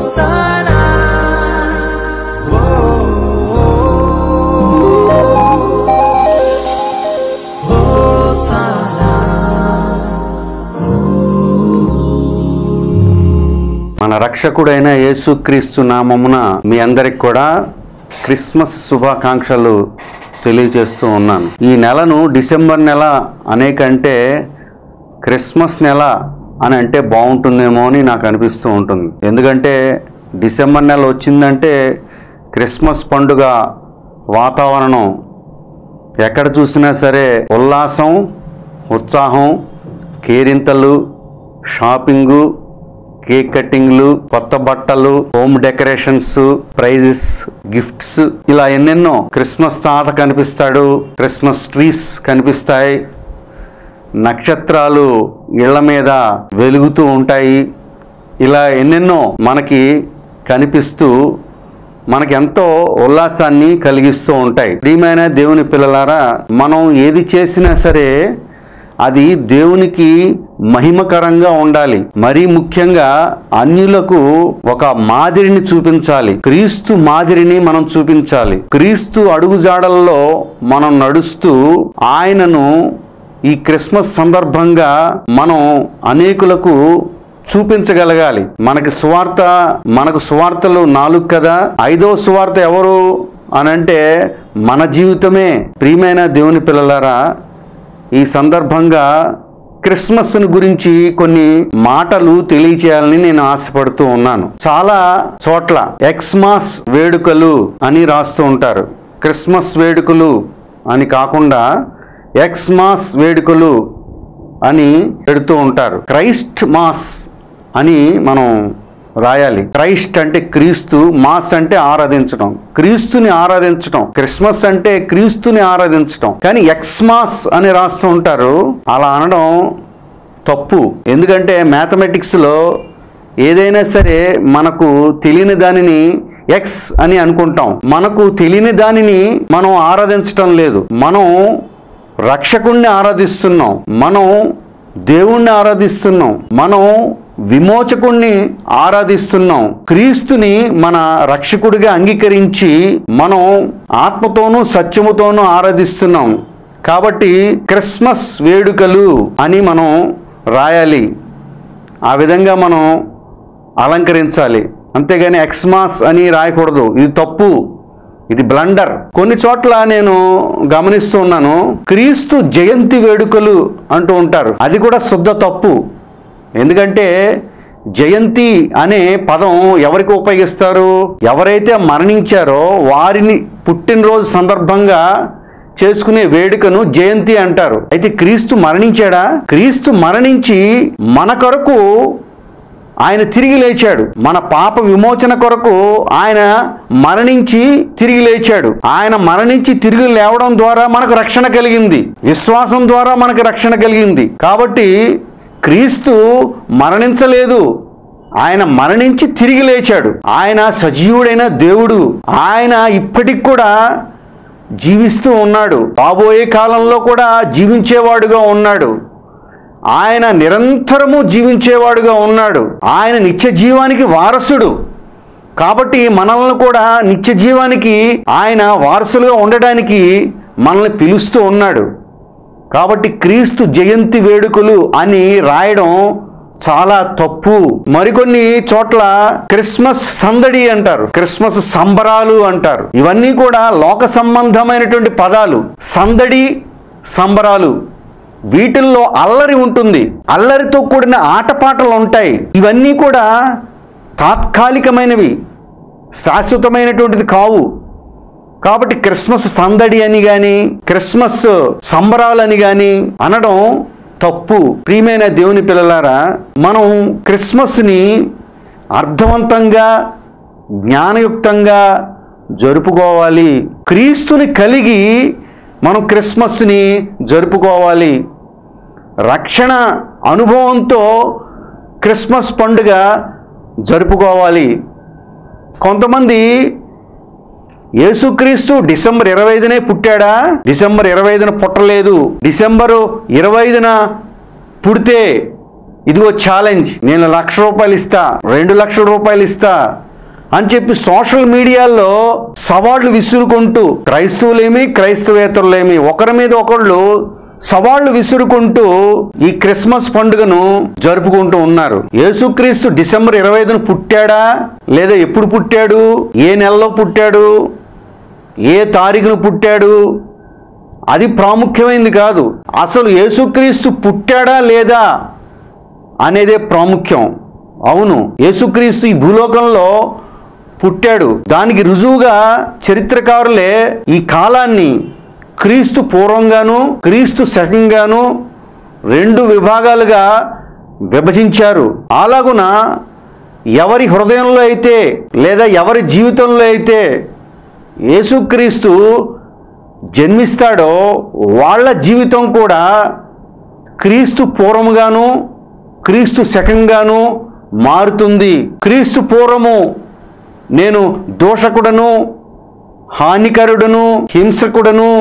Hosanna. మన రక్షకుడైన యేసుక్రీస్తు నామమున మీ అందరికి కూడా క్రిస్మస్ శుభాకాంక్షలు తెలియజేస్తూ ఉన్నాను ఈ నెలను డిసెంబర్ నెల అనేకంటే క్రిస్మస్ నెల అని అంటే బాగుంటుందేమో అని నాకు అనిపిస్తూ ఉంటుంది ఎందుకంటే డిసెంబర్ నెల వచ్చిందంటే క్రిస్మస్ పండుగ వాతావరణం ఎక్కడ చూసినా సరే ఉల్లాసం ఉత్సాహం కేరింతలు షాపింగు కేక్ కటింగ్లు కొత్త బట్టలు హోమ్ డెకరేషన్స్ ప్రైజెస్ గిఫ్ట్స్ ఇలా ఎన్నెన్నో క్రిస్మస్ తాత కనిపిస్తాడు క్రిస్మస్ ట్రీస్ కనిపిస్తాయి నక్షత్రాలు ఇళ్ల మీద వెలుగుతూ ఉంటాయి ఇలా ఎన్నెన్నో మనకి కనిపిస్తూ మనకి ఎంతో ఉల్లాసాన్ని కలిగిస్తూ ఉంటాయి ప్రియమైన దేవుని పిల్లలారా మనం ఏది చేసినా సరే అది దేవునికి మహిమకరంగా ఉండాలి మరీ ముఖ్యంగా అన్యులకు ఒక మాదిరిని చూపించాలి క్రీస్తు మాదిరిని మనం చూపించాలి క్రీస్తు అడుగుజాడల్లో మనం నడుస్తూ ఆయనను ఈ క్రిస్మస్ సందర్భంగా మనం అనేకులకు చూపించగలగాలి మనకి సువార్త మనకు సువార్తలు నాలుగు కదా ఐదో సువార్త ఎవరు అనంటే మన జీవితమే ప్రియమైన దేవుని పిల్లలారా ఈ సందర్భంగా క్రిస్మస్ను గురించి కొన్ని మాటలు తెలియచేయాలని నేను ఆశపడుతూ ఉన్నాను చాలా చోట్ల ఎక్స్మాస్ వేడుకలు అని రాస్తూ ఉంటారు క్రిస్మస్ వేడుకలు అని కాకుండా ఎక్స్మాస్ వేడుకలు అని పెడుతూ ఉంటారు క్రైస్ట్ మాస్ అని మనం రాయాలి క్రైస్ట్ అంటే క్రీస్తు మాస్ అంటే ఆరాధించడం క్రీస్తుని ఆరాధించడం క్రిస్మస్ అంటే క్రీస్తుని ఆరాధించడం కానీ ఎక్స్మాస్ అని రాస్తూ ఉంటారు అలా అనడం తప్పు ఎందుకంటే మ్యాథమెటిక్స్లో ఏదైనా సరే మనకు తెలియని దానిని ఎక్స్ అని అనుకుంటాం మనకు తెలియని దానిని మనం ఆరాధించటం లేదు మనం రక్షకుణ్ణి ఆరాధిస్తున్నాం మనం దేవుణ్ణి ఆరాధిస్తున్నాం మనం విమోచకుణ్ణి ఆరాధిస్తున్నాం క్రీస్తుని మన రక్షకుడిగా అంగీకరించి మనం ఆత్మతోనూ సత్యముతోనూ ఆరాధిస్తున్నాం కాబట్టి క్రిస్మస్ వేడుకలు అని మనం రాయాలి ఆ విధంగా మనం అలంకరించాలి అంతేగాని ఎక్స్మాస్ అని రాయకూడదు ఇది తప్పు ఇది బ్లండర్ కొన్ని చోట్ల నేను గమనిస్తూ ఉన్నాను క్రీస్తు జయంతి వేడుకలు అంటూ ఉంటారు అది కూడా శుద్ధ తప్పు ఎందుకంటే జయంతి అనే పదం ఎవరికి ఉపయోగిస్తారు ఎవరైతే మరణించారో వారిని పుట్టినరోజు సందర్భంగా చేసుకునే వేడుకను జయంతి అంటారు అయితే క్రీస్తు మరణించాడా క్రీస్తు మరణించి మన కొరకు ఆయన తిరిగి లేచాడు మన పాప విమోచన కొరకు ఆయన మరణించి తిరిగి లేచాడు ఆయన మరణించి తిరిగి లేవడం ద్వారా మనకు రక్షణ కలిగింది విశ్వాసం ద్వారా మనకు రక్షణ కలిగింది కాబట్టి క్రీస్తు మరణించలేదు ఆయన మరణించి తిరిగి లేచాడు ఆయన సజీవుడైన దేవుడు ఆయన ఇప్పటికి కూడా జీవిస్తూ ఉన్నాడు రాబోయే కాలంలో కూడా జీవించేవాడుగా ఉన్నాడు ఆయన నిరంతరము జీవించేవాడుగా ఉన్నాడు ఆయన నిత్య జీవానికి వారసుడు కాబట్టి మనల్ని కూడా నిత్య జీవానికి ఆయన వారసులుగా ఉండడానికి మనల్ని పిలుస్తూ ఉన్నాడు కాబట్టి క్రీస్తు జయంతి వేడుకలు అని రాయడం చాలా తప్పు మరికొన్ని చోట్ల క్రిస్మస్ సందడి అంటారు క్రిస్మస్ సంబరాలు అంటారు ఇవన్నీ కూడా లోక సంబంధమైనటువంటి పదాలు సందడి సంబరాలు వీటిల్లో అల్లరి ఉంటుంది అల్లరితో కూడిన ఆటపాటలు ఉంటాయి ఇవన్నీ కూడా తాత్కాలికమైనవి శాశ్వతమైనటువంటిది కావు కాబట్టి క్రిస్మస్ సందడి అని కానీ క్రిస్మస్ సంబరాలని కానీ అనడం తప్పు ప్రియమైన దేవుని పిల్లలారా మనం క్రిస్మస్ని అర్థవంతంగా జ్ఞానయుక్తంగా జరుపుకోవాలి క్రీస్తుని కలిగి మనం క్రిస్మస్ని జరుపుకోవాలి రక్షణ అనుభవంతో క్రిస్మస్ పండుగ జరుపుకోవాలి కొంతమంది యేసుక్రీస్తు డిసెంబర్ ఇరవై ఐదునే పుట్టాడా డిసెంబర్ ఇరవై ఐదున పుట్టలేదు డిసెంబరు ఇరవై ఐదున పుడితే ఇదిగో ఛాలెంజ్ నేను లక్ష రూపాయలు ఇస్తా రెండు లక్షల రూపాయలు ఇస్తా అని చెప్పి సోషల్ మీడియాలో సవాళ్లు విసురుకుంటూ క్రైస్తవులేమి క్రైస్తవేతరులేమి ఒకరి మీద ఒకళ్ళు సవాళ్లు విసురుకుంటూ ఈ క్రిస్మస్ పండుగను జరుపుకుంటూ ఉన్నారు యేసుక్రీస్తు డిసెంబర్ ఇరవై ఐదున పుట్టాడా లేదా ఎప్పుడు పుట్టాడు ఏ నెలలో పుట్టాడు ఏ తారీఖున పుట్టాడు అది ప్రాముఖ్యమైనది కాదు అసలు యేసుక్రీస్తు పుట్టాడా లేదా అనేదే ప్రాముఖ్యం అవును యేసుక్రీస్తు ఈ భూలోకంలో పుట్టాడు దానికి రుజువుగా చరిత్రకారులే ఈ కాలాన్ని క్రీస్తు పూర్వంగాను క్రీస్తు శకంగాను రెండు విభాగాలుగా విభజించారు అలాగున ఎవరి హృదయంలో అయితే లేదా ఎవరి జీవితంలో అయితే యేసుక్రీస్తు జన్మిస్తాడో వాళ్ళ జీవితం కూడా క్రీస్తు పూర్వముగాను క్రీస్తు శకంగాను మారుతుంది క్రీస్తు పూర్వము నేను దోషకుడను హానికరుడను హింసకుడను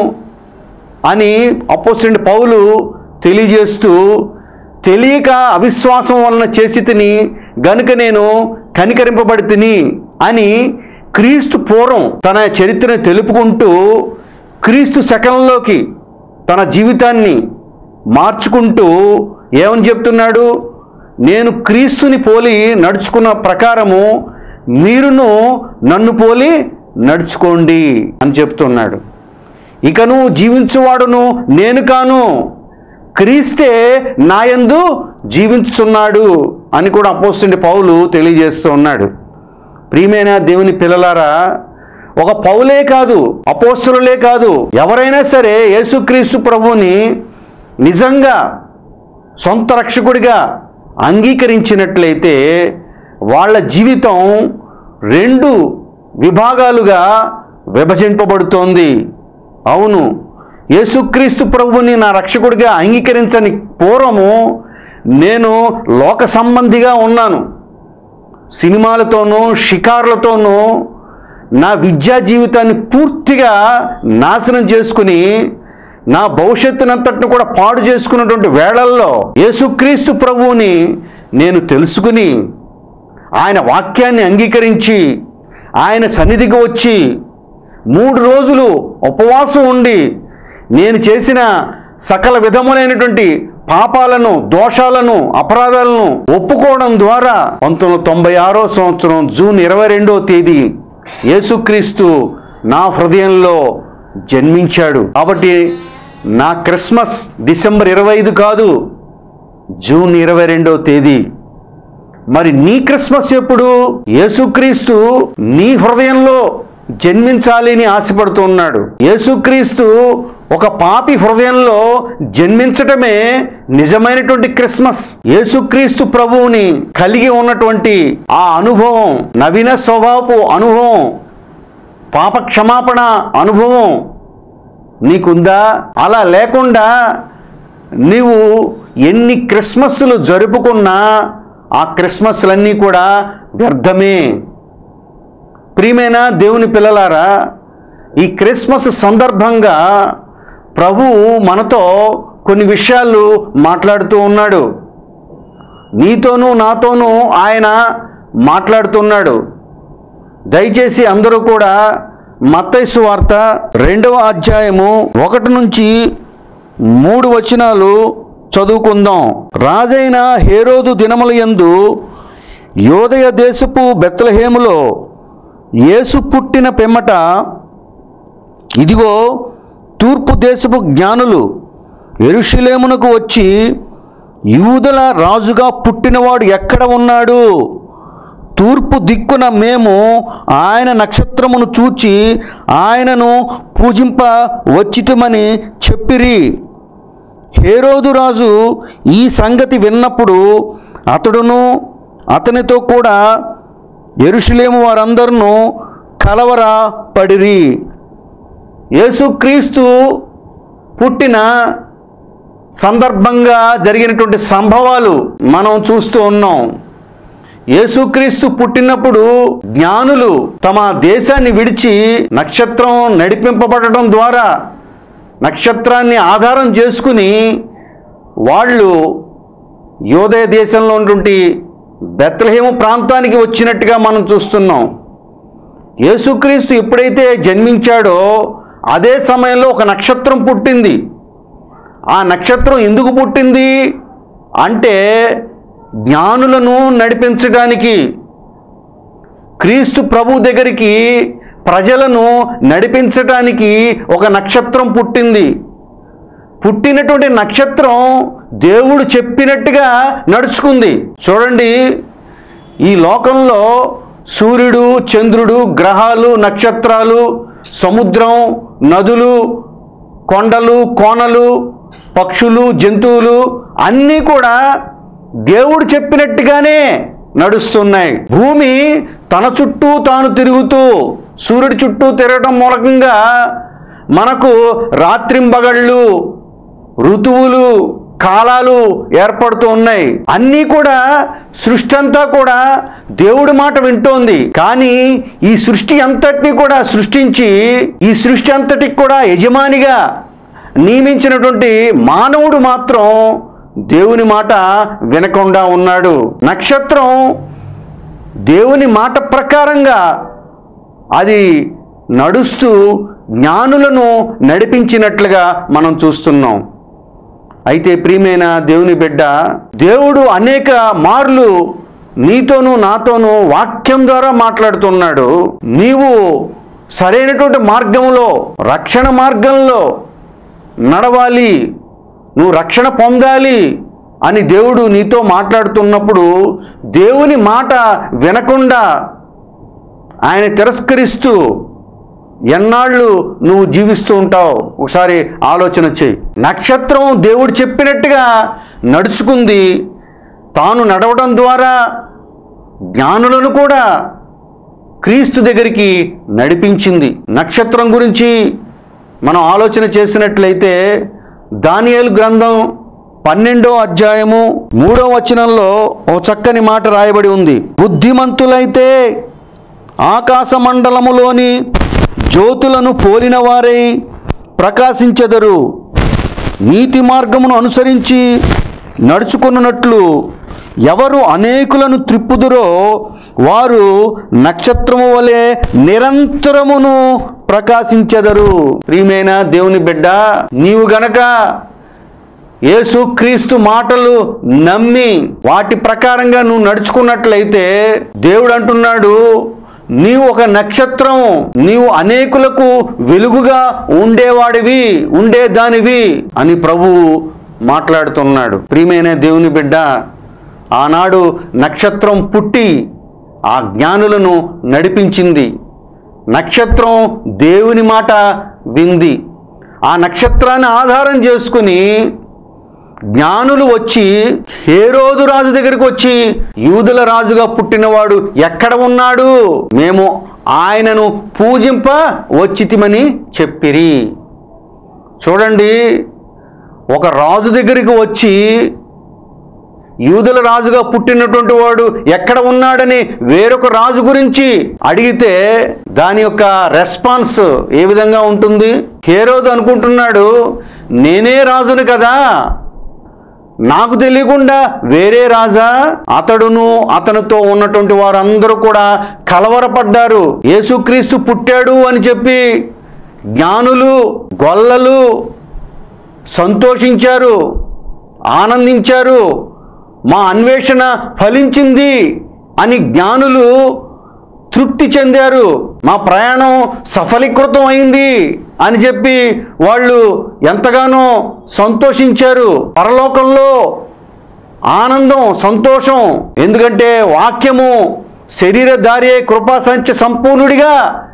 అని అపోజిట్ పౌలు తెలియజేస్తూ తెలియక అవిశ్వాసం వలన చేసి తిని గనుక నేను కనికరింపబడి తిని అని క్రీస్తు పూర్వం తన చరిత్రను తెలుపుకుంటూ క్రీస్తు శకంలోకి తన జీవితాన్ని మార్చుకుంటూ ఏమని చెప్తున్నాడు నేను క్రీస్తుని పోలి నడుచుకున్న ప్రకారము మీరును నన్ను పోలి నడుచుకోండి అని చెప్తున్నాడు ఇకను జీవించువాడును నేను కాను క్రీస్తే నాయందు జీవించుచున్నాడు అని కూడా అపోస్తుండి పౌలు తెలియజేస్తూ ఉన్నాడు ప్రియమైన దేవుని పిల్లలారా ఒక పౌలే కాదు అపోస్తులే కాదు ఎవరైనా సరే యేసుక్రీస్తు ప్రభువుని నిజంగా సొంత రక్షకుడిగా అంగీకరించినట్లయితే వాళ్ళ జీవితం రెండు విభాగాలుగా విభజింపబడుతోంది అవును యేసుక్రీస్తు ప్రభువుని నా రక్షకుడిగా అంగీకరించని పూర్వము నేను లోక సంబంధిగా ఉన్నాను సినిమాలతోనూ షికార్లతోనూ నా విద్యా జీవితాన్ని పూర్తిగా నాశనం చేసుకుని నా భవిష్యత్తునంతటిని కూడా పాడు చేసుకున్నటువంటి వేళల్లో యేసుక్రీస్తు ప్రభువుని నేను తెలుసుకుని ఆయన వాక్యాన్ని అంగీకరించి ఆయన సన్నిధికి వచ్చి మూడు రోజులు ఉపవాసం ఉండి నేను చేసిన సకల విధములైనటువంటి పాపాలను దోషాలను అపరాధాలను ఒప్పుకోవడం ద్వారా పంతొమ్మిది వందల తొంభై ఆరో సంవత్సరం జూన్ ఇరవై రెండో తేదీ యేసుక్రీస్తు నా హృదయంలో జన్మించాడు కాబట్టి నా క్రిస్మస్ డిసెంబర్ ఇరవై ఐదు కాదు జూన్ ఇరవై రెండో తేదీ మరి నీ క్రిస్మస్ ఎప్పుడు యేసుక్రీస్తు నీ హృదయంలో జన్మించాలి అని ఆశపడుతున్నాడు యేసుక్రీస్తు ఒక పాపి హృదయంలో జన్మించటమే నిజమైనటువంటి క్రిస్మస్ యేసుక్రీస్తు ప్రభువుని కలిగి ఉన్నటువంటి ఆ అనుభవం నవీన స్వభావపు అనుభవం పాప క్షమాపణ అనుభవం నీకుందా అలా లేకుండా నీవు ఎన్ని క్రిస్మస్లు జరుపుకున్నా ఆ క్రిస్మస్లన్నీ కూడా వ్యర్థమే ప్రియమైన దేవుని పిల్లలారా ఈ క్రిస్మస్ సందర్భంగా ప్రభువు మనతో కొన్ని విషయాలు మాట్లాడుతూ ఉన్నాడు నీతోనూ నాతోనూ ఆయన మాట్లాడుతున్నాడు దయచేసి అందరూ కూడా మత్తైసు వార్త రెండవ అధ్యాయము ఒకటి నుంచి మూడు వచనాలు చదువుకుందాం రాజైన హేరోదు దినముల యందు యోదయ దేశపు బెత్లహేములో యేసు పుట్టిన పిమ్మట ఇదిగో తూర్పు దేశపు జ్ఞానులు ఎరుషులేమునకు వచ్చి యూదుల రాజుగా పుట్టినవాడు ఎక్కడ ఉన్నాడు తూర్పు దిక్కున మేము ఆయన నక్షత్రమును చూచి ఆయనను పూజింప వచ్చితమని చెప్పిరి హేరోదు రాజు ఈ సంగతి విన్నప్పుడు అతడును అతనితో కూడా ఎరుషులేము వారందరూ కలవర పడిరి యేసుక్రీస్తు పుట్టిన సందర్భంగా జరిగినటువంటి సంభవాలు మనం చూస్తూ ఉన్నాం యేసుక్రీస్తు పుట్టినప్పుడు జ్ఞానులు తమ దేశాన్ని విడిచి నక్షత్రం నడిపింపబడటం ద్వారా నక్షత్రాన్ని ఆధారం చేసుకుని వాళ్ళు యోదయ దేశంలో ఉన్నటువంటి బెత్లహేము ప్రాంతానికి వచ్చినట్టుగా మనం చూస్తున్నాం యేసుక్రీస్తు ఎప్పుడైతే జన్మించాడో అదే సమయంలో ఒక నక్షత్రం పుట్టింది ఆ నక్షత్రం ఎందుకు పుట్టింది అంటే జ్ఞానులను నడిపించడానికి క్రీస్తు ప్రభు దగ్గరికి ప్రజలను నడిపించడానికి ఒక నక్షత్రం పుట్టింది పుట్టినటువంటి నక్షత్రం దేవుడు చెప్పినట్టుగా నడుచుకుంది చూడండి ఈ లోకంలో సూర్యుడు చంద్రుడు గ్రహాలు నక్షత్రాలు సముద్రం నదులు కొండలు కోనలు పక్షులు జంతువులు అన్నీ కూడా దేవుడు చెప్పినట్టుగానే నడుస్తున్నాయి భూమి తన చుట్టూ తాను తిరుగుతూ సూర్యుడి చుట్టూ తిరగడం మూలకంగా మనకు రాత్రింబగళ్ళు ఋతువులు కాలాలు ఏర్పడుతూ ఉన్నాయి అన్నీ కూడా సృష్టి అంతా కూడా దేవుడి మాట వింటోంది కానీ ఈ సృష్టి అంతటిని కూడా సృష్టించి ఈ సృష్టి అంతటికి కూడా యజమానిగా నియమించినటువంటి మానవుడు మాత్రం దేవుని మాట వినకుండా ఉన్నాడు నక్షత్రం దేవుని మాట ప్రకారంగా అది నడుస్తూ జ్ఞానులను నడిపించినట్లుగా మనం చూస్తున్నాం అయితే ప్రియమైన దేవుని బిడ్డ దేవుడు అనేక మార్లు నీతోనూ నాతోనూ వాక్యం ద్వారా మాట్లాడుతున్నాడు నీవు సరైనటువంటి మార్గంలో రక్షణ మార్గంలో నడవాలి నువ్వు రక్షణ పొందాలి అని దేవుడు నీతో మాట్లాడుతున్నప్పుడు దేవుని మాట వినకుండా ఆయన తిరస్కరిస్తూ ఎన్నాళ్ళు నువ్వు జీవిస్తూ ఉంటావు ఒకసారి ఆలోచన చెయ్యి నక్షత్రం దేవుడు చెప్పినట్టుగా నడుచుకుంది తాను నడవడం ద్వారా జ్ఞానులను కూడా క్రీస్తు దగ్గరికి నడిపించింది నక్షత్రం గురించి మనం ఆలోచన చేసినట్లయితే దానియేలు గ్రంథం పన్నెండో అధ్యాయము మూడో వచనంలో ఓ చక్కని మాట రాయబడి ఉంది బుద్ధిమంతులైతే ఆకాశ మండలములోని జ్యోతులను పోలిన వారై ప్రకాశించెదరు నీతి మార్గమును అనుసరించి నడుచుకున్నట్లు ఎవరు అనేకులను త్రిప్పుదురో వారు నక్షత్రము వలె నిరంతరమును ప్రకాశించెదరు ప్రియమైన దేవుని బిడ్డ నీవు గనక యేసుక్రీస్తు మాటలు నమ్మి వాటి ప్రకారంగా నువ్వు నడుచుకున్నట్లయితే దేవుడు అంటున్నాడు నీవు ఒక నక్షత్రం నీవు అనేకులకు వెలుగుగా ఉండేవాడివి ఉండేదానివి అని ప్రభువు మాట్లాడుతున్నాడు ప్రియమైన దేవుని బిడ్డ ఆనాడు నక్షత్రం పుట్టి ఆ జ్ఞానులను నడిపించింది నక్షత్రం దేవుని మాట వింది ఆ నక్షత్రాన్ని ఆధారం చేసుకుని జ్ఞానులు వచ్చి హేరోదు రాజు దగ్గరికి వచ్చి యూదుల రాజుగా పుట్టినవాడు ఎక్కడ ఉన్నాడు మేము ఆయనను పూజింప వచ్చితిమని చెప్పిరి చూడండి ఒక రాజు దగ్గరికి వచ్చి యూదుల రాజుగా పుట్టినటువంటి వాడు ఎక్కడ ఉన్నాడని వేరొక రాజు గురించి అడిగితే దాని యొక్క రెస్పాన్స్ ఏ విధంగా ఉంటుంది హేరోదు అనుకుంటున్నాడు నేనే రాజుని కదా నాకు తెలియకుండా వేరే రాజా అతడును అతనితో ఉన్నటువంటి వారందరూ కూడా కలవరపడ్డారు యేసుక్రీస్తు పుట్టాడు అని చెప్పి జ్ఞానులు గొల్లలు సంతోషించారు ఆనందించారు మా అన్వేషణ ఫలించింది అని జ్ఞానులు తృప్తి చెందారు మా ప్రయాణం సఫలీకృతం అయింది అని చెప్పి వాళ్ళు ఎంతగానో సంతోషించారు పరలోకంలో ఆనందం సంతోషం ఎందుకంటే వాక్యము శరీరధారి కృపా సంచ సంపూర్ణుడిగా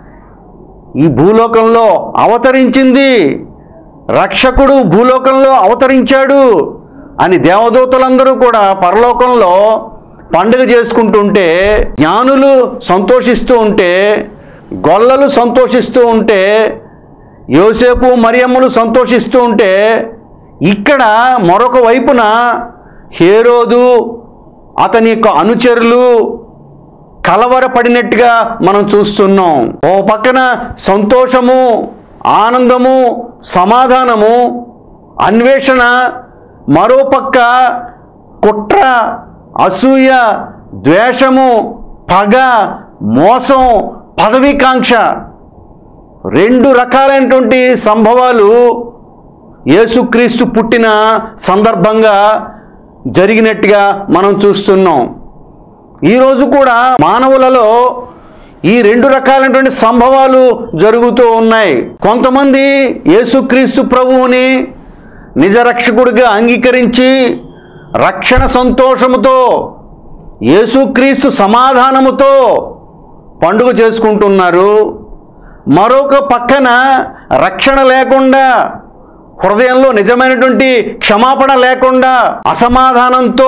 ఈ భూలోకంలో అవతరించింది రక్షకుడు భూలోకంలో అవతరించాడు అని దేవదూతలందరూ కూడా పరలోకంలో పండుగ చేసుకుంటుంటే జ్ఞానులు సంతోషిస్తూ ఉంటే గొల్లలు సంతోషిస్తూ ఉంటే యోసేపు మరియమ్మలు సంతోషిస్తూ ఉంటే ఇక్కడ మరొక వైపున హేరోదు అతని యొక్క అనుచరులు కలవరపడినట్టుగా మనం చూస్తున్నాం ఓ పక్కన సంతోషము ఆనందము సమాధానము అన్వేషణ మరో పక్క కుట్ర అసూయ ద్వేషము పగ మోసం పదవీకాంక్ష రెండు రకాలైనటువంటి సంభవాలు యేసుక్రీస్తు పుట్టిన సందర్భంగా జరిగినట్టుగా మనం చూస్తున్నాం ఈరోజు కూడా మానవులలో ఈ రెండు రకాలైనటువంటి సంభవాలు జరుగుతూ ఉన్నాయి కొంతమంది యేసుక్రీస్తు ప్రభువుని నిజ రక్షకుడిగా అంగీకరించి రక్షణ సంతోషముతో యేసుక్రీస్తు సమాధానముతో పండుగ చేసుకుంటున్నారు మరొక పక్కన రక్షణ లేకుండా హృదయంలో నిజమైనటువంటి క్షమాపణ లేకుండా అసమాధానంతో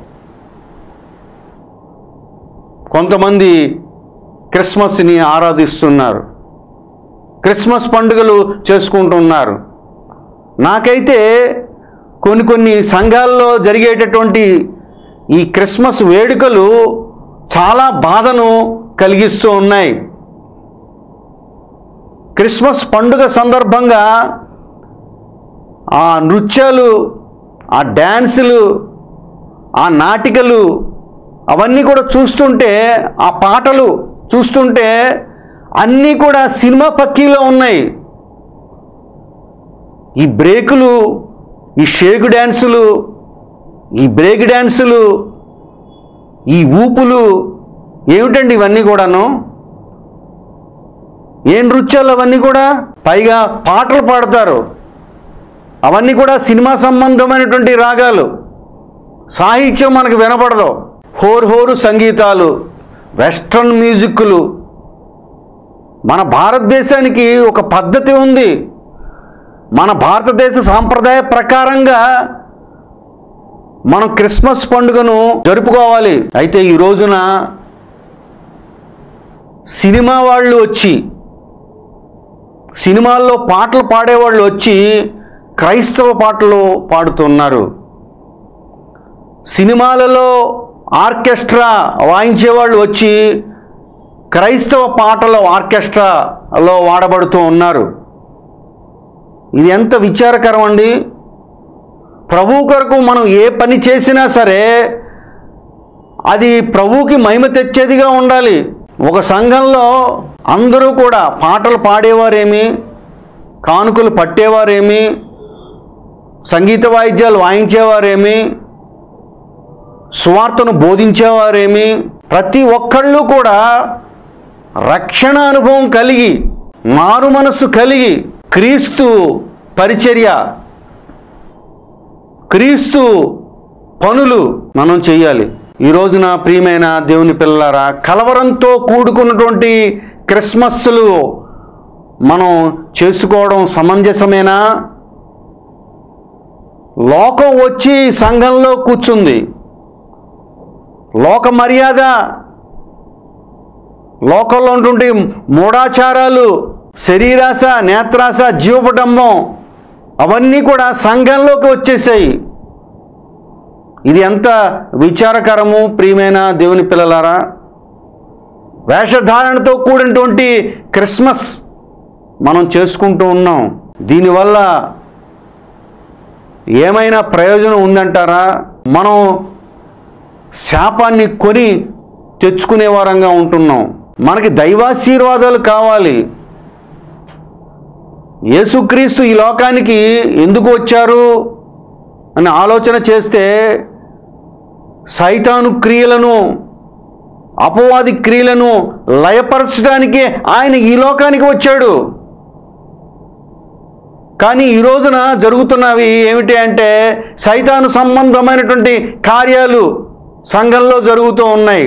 కొంతమంది క్రిస్మస్ని ఆరాధిస్తున్నారు క్రిస్మస్ పండుగలు చేసుకుంటున్నారు నాకైతే కొన్ని కొన్ని సంఘాల్లో జరిగేటటువంటి ఈ క్రిస్మస్ వేడుకలు చాలా బాధను కలిగిస్తూ ఉన్నాయి క్రిస్మస్ పండుగ సందర్భంగా ఆ నృత్యాలు ఆ డ్యాన్సులు ఆ నాటికలు అవన్నీ కూడా చూస్తుంటే ఆ పాటలు చూస్తుంటే అన్నీ కూడా సినిమా పక్కీలో ఉన్నాయి ఈ బ్రేకులు ఈ షేక్ డ్యాన్సులు ఈ బ్రేక్ డ్యాన్సులు ఈ ఊపులు ఏమిటండి ఇవన్నీ కూడాను ఏ నృత్యాలు అవన్నీ కూడా పైగా పాటలు పాడతారు అవన్నీ కూడా సినిమా సంబంధమైనటువంటి రాగాలు సాహిత్యం మనకు వినపడదు హోరు హోరు సంగీతాలు వెస్ట్రన్ మ్యూజిక్లు మన భారతదేశానికి ఒక పద్ధతి ఉంది మన భారతదేశ సాంప్రదాయ ప్రకారంగా మనం క్రిస్మస్ పండుగను జరుపుకోవాలి అయితే ఈ రోజున సినిమా వాళ్ళు వచ్చి సినిమాల్లో పాటలు పాడేవాళ్ళు వచ్చి క్రైస్తవ పాటలు పాడుతున్నారు సినిమాలలో ఆర్కెస్ట్రా వాయించేవాళ్ళు వచ్చి క్రైస్తవ పాటల ఆర్కెస్ట్రాలో వాడబడుతూ ఉన్నారు ఇది ఎంత విచారకరం అండి ప్రభు కొరకు మనం ఏ పని చేసినా సరే అది ప్రభువుకి మహిమ తెచ్చేదిగా ఉండాలి ఒక సంఘంలో అందరూ కూడా పాటలు పాడేవారేమి కానుకలు పట్టేవారేమి సంగీత వాయిద్యాలు వాయించేవారేమి సువార్తను బోధించేవారేమి ప్రతి ఒక్కళ్ళు కూడా రక్షణ అనుభవం కలిగి మారు మనస్సు కలిగి క్రీస్తు పరిచర్య క్రీస్తు పనులు మనం చేయాలి ఈ రోజున ప్రియమైన దేవుని పిల్లలారా కలవరంతో కూడుకున్నటువంటి క్రిస్మస్లు మనం చేసుకోవడం సమంజసమేనా లోకం వచ్చి సంఘంలో కూర్చుంది లోక మర్యాద లోకంలో ఉన్నటువంటి మూఢాచారాలు శరీరాశ నేత్రాశ జీవపటంబం అవన్నీ కూడా సంఘంలోకి వచ్చేసాయి ఇది ఎంత విచారకరము ప్రియమైన దేవుని పిల్లలారా వేషధారణతో కూడినటువంటి క్రిస్మస్ మనం చేసుకుంటూ ఉన్నాం దీనివల్ల ఏమైనా ప్రయోజనం ఉందంటారా మనం శాపాన్ని కొని తెచ్చుకునే వారంగా ఉంటున్నాం మనకి దైవాశీర్వాదాలు కావాలి యేసుక్రీస్తు ఈ లోకానికి ఎందుకు వచ్చారు అని ఆలోచన చేస్తే సైతాను క్రియలను అపవాది క్రియలను లయపరచడానికే ఆయన ఈ లోకానికి వచ్చాడు కానీ ఈ రోజున జరుగుతున్నవి ఏమిటి అంటే సైతాను సంబంధమైనటువంటి కార్యాలు సంఘంలో జరుగుతూ ఉన్నాయి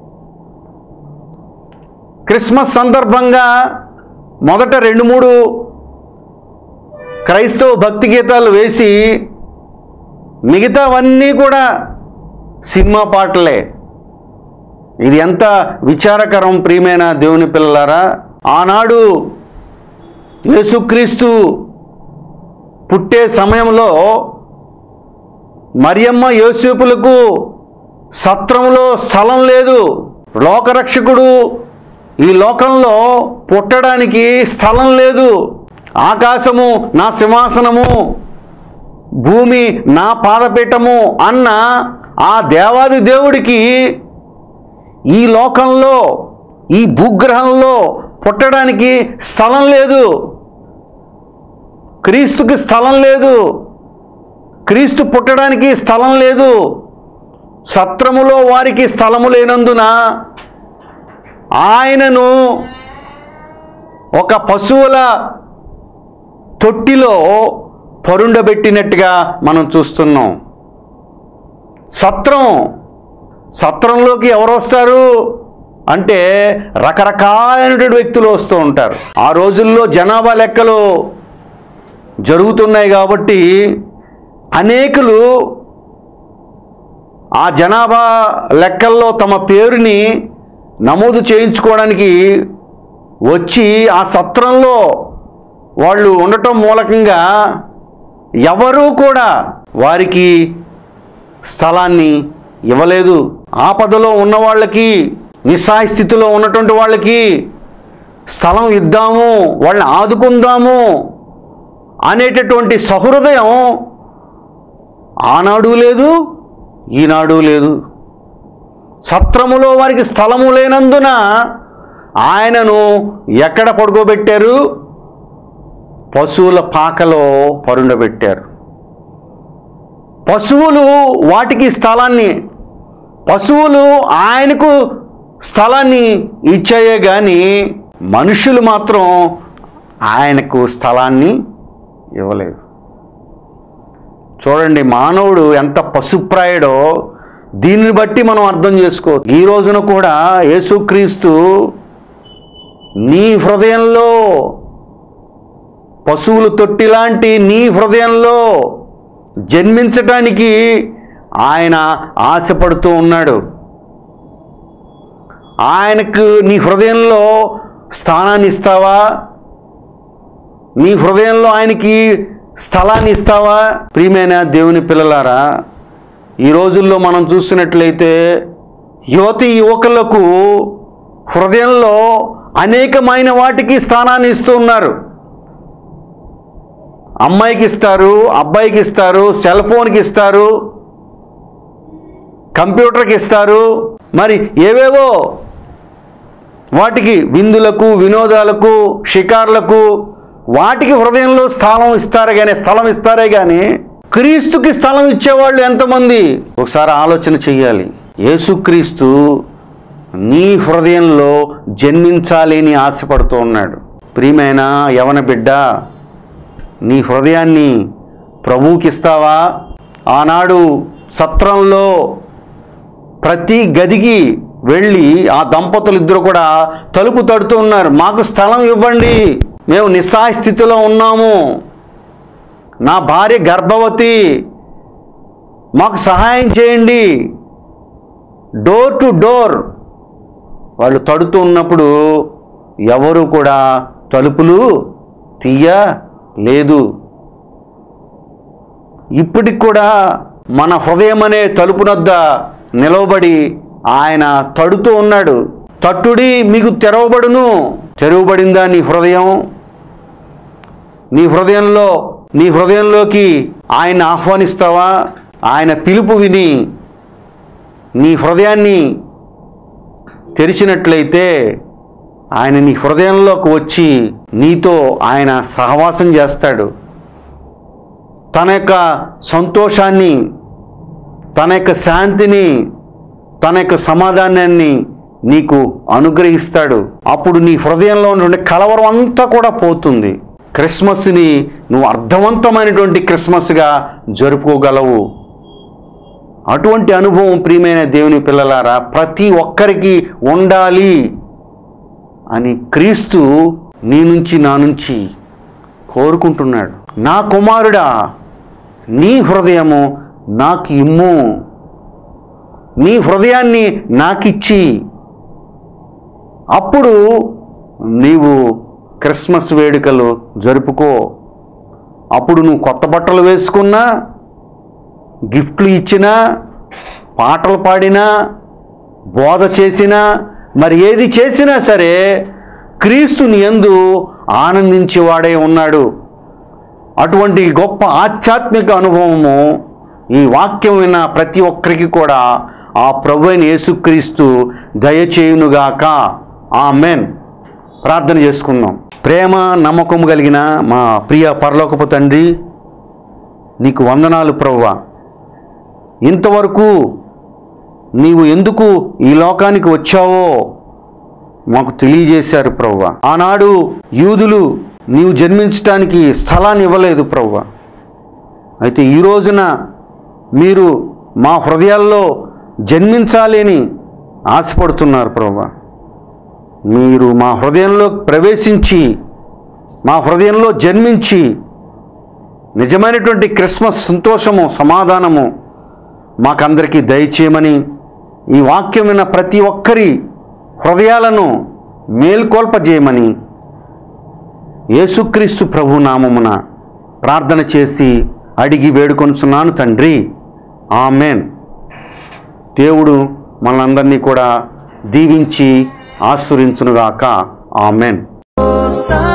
క్రిస్మస్ సందర్భంగా మొదట రెండు మూడు క్రైస్తవ భక్తి గీతాలు వేసి మిగతావన్నీ కూడా సినిమా పాటలే ఇది ఎంత విచారకరం ప్రియమైన దేవుని పిల్లలారా ఆనాడు యేసుక్రీస్తు పుట్టే సమయంలో మరియమ్మ యోసేపులకు సత్రంలో స్థలం లేదు లోకరక్షకుడు ఈ లోకంలో పుట్టడానికి స్థలం లేదు ఆకాశము నా సింహాసనము భూమి నా పాదపీఠము అన్న ఆ దేవాది దేవుడికి ఈ లోకంలో ఈ భూగ్రహంలో పుట్టడానికి స్థలం లేదు క్రీస్తుకి స్థలం లేదు క్రీస్తు పుట్టడానికి స్థలం లేదు సత్రములో వారికి స్థలము లేనందున ఆయనను ఒక పశువుల తొట్టిలో పరుండబెట్టినట్టుగా మనం చూస్తున్నాం సత్రం సత్రంలోకి ఎవరు వస్తారు అంటే రకరకాలైనటువంటి వ్యక్తులు వస్తూ ఉంటారు ఆ రోజుల్లో జనాభా లెక్కలు జరుగుతున్నాయి కాబట్టి అనేకులు ఆ జనాభా లెక్కల్లో తమ పేరుని నమోదు చేయించుకోవడానికి వచ్చి ఆ సత్రంలో వాళ్ళు ఉండటం మూలకంగా ఎవరూ కూడా వారికి స్థలాన్ని ఇవ్వలేదు ఆపదలో ఉన్న వాళ్ళకి నిస్సాయ స్థితిలో ఉన్నటువంటి వాళ్ళకి స్థలం ఇద్దాము వాళ్ళని ఆదుకుందాము అనేటటువంటి సహృదయం ఆనాడు లేదు ఈనాడు లేదు సత్రములో వారికి స్థలము లేనందున ఆయనను ఎక్కడ పడుకోబెట్టారు పశువుల పాకలో పరుండబెట్టారు పశువులు వాటికి స్థలాన్ని పశువులు ఆయనకు స్థలాన్ని ఇచ్చాయే కానీ మనుషులు మాత్రం ఆయనకు స్థలాన్ని ఇవ్వలేదు చూడండి మానవుడు ఎంత పశుప్రాయుడో దీనిని బట్టి మనం అర్థం చేసుకో ఈ రోజున కూడా యేసుక్రీస్తు నీ హృదయంలో పశువులు తొట్టిలాంటి నీ హృదయంలో జన్మించటానికి ఆయన ఆశపడుతూ ఉన్నాడు ఆయనకు నీ హృదయంలో స్థానాన్ని ఇస్తావా నీ హృదయంలో ఆయనకి స్థలాన్ని ఇస్తావా ప్రియమైన దేవుని పిల్లలారా ఈ రోజుల్లో మనం చూసినట్లయితే యువతి యువకులకు హృదయంలో అనేకమైన వాటికి స్థానాన్ని ఇస్తూ ఉన్నారు అమ్మాయికి ఇస్తారు అబ్బాయికి ఇస్తారు సెల్ ఫోన్కి ఇస్తారు కంప్యూటర్కి ఇస్తారు మరి ఏవేవో వాటికి విందులకు వినోదాలకు షికార్లకు వాటికి హృదయంలో స్థలం ఇస్తారు కానీ స్థలం ఇస్తారే కానీ క్రీస్తుకి స్థలం ఇచ్చేవాళ్ళు ఎంతమంది ఒకసారి ఆలోచన చెయ్యాలి యేసుక్రీస్తు నీ హృదయంలో జన్మించాలి అని ఆశపడుతూ ఉన్నాడు ప్రియమైన యవన బిడ్డ నీ హృదయాన్ని ప్రభువుకి ఇస్తావా ఆనాడు సత్రంలో ప్రతి గదికి వెళ్ళి ఆ దంపతులు ఇద్దరు కూడా తలుపు తడుతూ ఉన్నారు మాకు స్థలం ఇవ్వండి మేము నిస్సాయ స్థితిలో ఉన్నాము నా భార్య గర్భవతి మాకు సహాయం చేయండి డోర్ టు డోర్ వాళ్ళు తడుతూ ఉన్నప్పుడు ఎవరు కూడా తలుపులు తీయ లేదు ఇప్పటికి కూడా మన హృదయం అనే తలుపునొద్ద నిలవబడి ఆయన తడుతూ ఉన్నాడు తట్టుడి మీకు తెరవబడును తెరవబడిందా నీ హృదయం నీ హృదయంలో నీ హృదయంలోకి ఆయన ఆహ్వానిస్తావా ఆయన పిలుపు విని నీ హృదయాన్ని తెరిచినట్లయితే ఆయన నీ హృదయంలోకి వచ్చి నీతో ఆయన సహవాసం చేస్తాడు తన యొక్క సంతోషాన్ని తన యొక్క శాంతిని తన యొక్క సమాధానాన్ని నీకు అనుగ్రహిస్తాడు అప్పుడు నీ హృదయంలో ఉన్నటువంటి కలవరం అంతా కూడా పోతుంది క్రిస్మస్ని నువ్వు అర్థవంతమైనటువంటి క్రిస్మస్గా జరుపుకోగలవు అటువంటి అనుభవం ప్రియమైన దేవుని పిల్లలారా ప్రతి ఒక్కరికి ఉండాలి అని క్రీస్తు నీ నుంచి నా నుంచి కోరుకుంటున్నాడు నా కుమారుడా నీ హృదయము నాకు ఇమ్ము నీ హృదయాన్ని నాకిచ్చి అప్పుడు నీవు క్రిస్మస్ వేడుకలు జరుపుకో అప్పుడు నువ్వు కొత్త బట్టలు వేసుకున్నా గిఫ్ట్లు ఇచ్చినా పాటలు పాడినా బోధ చేసినా మరి ఏది చేసినా సరే క్రీస్తుని యందు ఆనందించేవాడే ఉన్నాడు అటువంటి గొప్ప ఆధ్యాత్మిక అనుభవము ఈ వాక్యం విన్న ప్రతి ఒక్కరికి కూడా ఆ ప్రభు అయిన యేసుక్రీస్తు దయచేయునుగాక ఆమెన్ ప్రార్థన చేసుకుందాం ప్రేమ నమ్మకం కలిగిన మా ప్రియ పరలోకపు తండ్రి నీకు వందనాలు ప్రవ్వా ఇంతవరకు నీవు ఎందుకు ఈ లోకానికి వచ్చావో మాకు తెలియజేశారు ప్రవ్వ ఆనాడు యూదులు నీవు జన్మించటానికి స్థలాన్ని ఇవ్వలేదు ప్రవ్వ అయితే ఈ రోజున మీరు మా హృదయాల్లో జన్మించాలి అని ఆశపడుతున్నారు ప్రవ్వ మీరు మా హృదయంలో ప్రవేశించి మా హృదయంలో జన్మించి నిజమైనటువంటి క్రిస్మస్ సంతోషము సమాధానము మాకందరికీ దయచేయమని ఈ వాక్యం విన్న ప్రతి ఒక్కరి హృదయాలను మేల్కొల్పజేయమని యేసుక్రీస్తు ప్రభు నామమున ప్రార్థన చేసి అడిగి వేడుకొనుచున్నాను తండ్రి ఆమెన్ దేవుడు మనందరినీ కూడా దీవించి ఆశీర్వించునుగాక ఆమెన్ Hosanna.